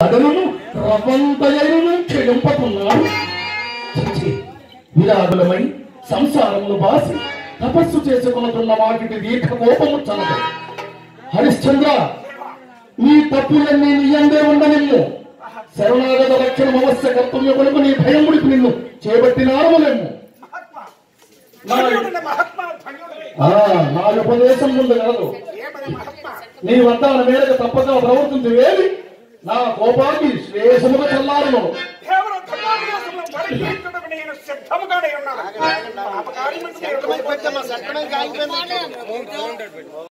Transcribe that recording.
అడవును ప్రపంచయను చెడింపకున్నాడు చిచి, విరాగులమై సంసారమును బాసి తపస్సు చేసుకున్నతున్న వాటికి దీర్ఘ కోపము చనదు హరిశ్చంద్ర నీ తప్పులన్నీ నీ అందే ఉండనిల్లు శరణాగత రక్షణ అవశ్య కర్తవ్యములకు నీ భయముడికి నిన్ను చేపట్టిన ఆరవలేము నా ధన్యుడిని మహాత్మా ధన్యుడిని ఆ, నా ఉపదేశం ముందు కలదు ఏమని మహాత్మా నీ వద్దాన మేరకు తప్పక ప్రవర్తించి వేది నా కోపాన్ని శ్రేషముగా చల్లారును కేవలం ధర్మాభ్యాసంలో పరిశీలించడానికి నేను సిద్ధముగానే ఉన్నాను పాపకార్యమంటే పెట్టమ్మా సట్టడానికి ఆగిపోయింది